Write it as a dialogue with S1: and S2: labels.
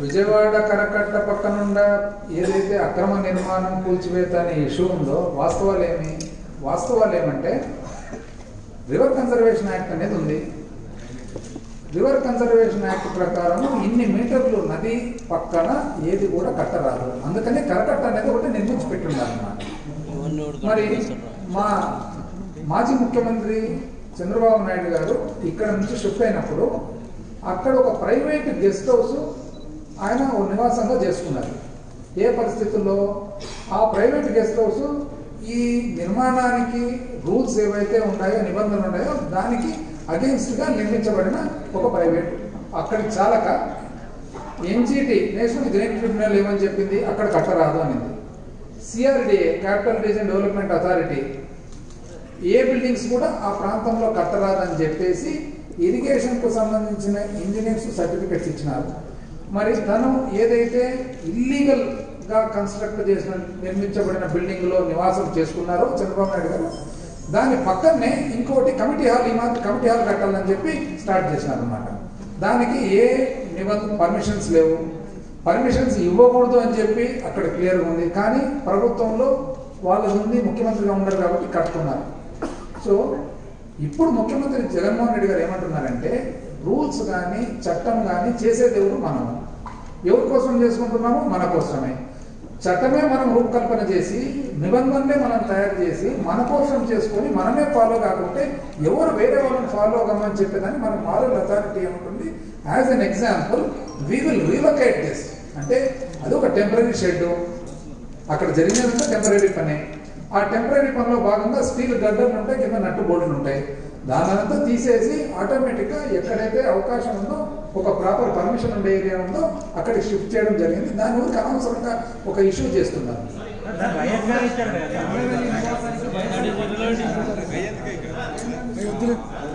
S1: విజయవాడ కరకట్ట పక్కనుండ ఏదైతే అక్రమ నిర్మాణం కూల్చివేత అనే ఇష్యూ ఉందో వాస్తవాలు ఏమి వాస్తవాలు ఏమంటే రివర్ కన్జర్వేషన్ యాక్ట్ అనేది ఉంది రివర్ కన్జర్వేషన్ యాక్ట్ ప్రకారం ఇన్ని మీటర్లు నది పక్కన ఏది కూడా కట్టరాదు అందుకని కరకట్ట అనేది ఒకటి నిర్మించి పెట్టుండాలన్నమాట మరి మా మాజీ ముఖ్యమంత్రి చంద్రబాబు నాయుడు గారు ఇక్కడ నుంచి షిఫ్ట్ అయినప్పుడు అక్కడ ఒక ప్రైవేట్ గెస్ట్ హౌస్ ఆయన ఓ నివాసంగా చేసుకున్నారు ఏ పరిస్థితుల్లో ఆ ప్రైవేట్ గెస్ట్ హౌస్ ఈ నిర్మాణానికి రూల్స్ ఏవైతే ఉన్నాయో నిబంధనలు ఉన్నాయో దానికి against గా నిర్మించబడిన ఒక ప్రైవేట్ అక్కడికి చాలక ఎన్జిటి నేషనల్ గ్రీన్ ట్రిబ్యునల్ ఏమని చెప్పింది అక్కడ కట్టరాదు అనింది CRDA capital region development authority ఏ బిల్డింగ్స్ కూడా ఆ ప్రాంతంలో కట్టరాదని చెప్పేసి ఇరిగేషన్ కు సంబంధించిన ఇంజనీర్స్ సర్టిఫికెట్స్ ఇచ్చినారు మరి తను ఏదైతే ఇల్లీగల్ గా కన్స్ట్రక్ట్ చేసిన నిర్మించబడిన బిల్డింగ్ లో నివాసం చేసుకున్నారో చంద్రబాబు నాయుడు గారు దాని పక్కనే ఇంకోటి కమిటీ హాల్ ఈ మాత్రం కమిటీ హాల్ కట్టాలని చెప్పి స్టార్ట్ చేసినారు అనమాట దానికి ఏ నిబంధన పర్మిషన్స్ లేవు పర్మిషన్స్ ఇవ్వకూడదు అని చెప్పి అక్కడ క్లియర్గా ఉంది కానీ ప్రభుత్వంలో వాళ్ళది ఉంది ముఖ్యమంత్రిగా ఉండరు కాబట్టి కట్టుకున్నారు సో ఇప్పుడు ముఖ్యమంత్రి జగన్మోహన్ రెడ్డి గారు ఏమంటున్నారంటే రూల్స్ కానీ చట్టం కానీ చేసేది ఎవరు మనం ఎవరి కోసం చేసుకుంటున్నామో మన కోసమే చట్టమే మనం రూపకల్పన చేసి నిబంధనలే మనం తయారు చేసి మన కోసం చేసుకొని మనమే ఫాలో కాకుంటే ఎవరు వేరే వాళ్ళని ఫాలో కమ్మని చెప్పేదాన్ని మన మారల్ అథారిటీ ఏముంటుంది as an example we will relocate this అంటే అది ఒక టెంపరీ షెడ్ అక్కడ జరిగినదంతా టెంపరీ పనే ఆ టెంపరీ పనిలో భాగంగా స్టీల్ గడ్డలు ఉంటాయి కింద నట్టు బోల్ట్లు ఉంటాయి దానంతా తీసేసి ఆటోమేటిక్గా ఎక్కడైతే అవకాశం ఉందో ఒక ప్రాపర్ పర్మిషన్ ఉండే ఏరియా ఉందో అక్కడికి షిఫ్ట్ చేయడం జరిగింది దాని ఊరికి అనవసరంగా ఒక ఇష్యూ చేస్తున్నారు
S2: వైఎస్ గారు ఇచ్చారు కదా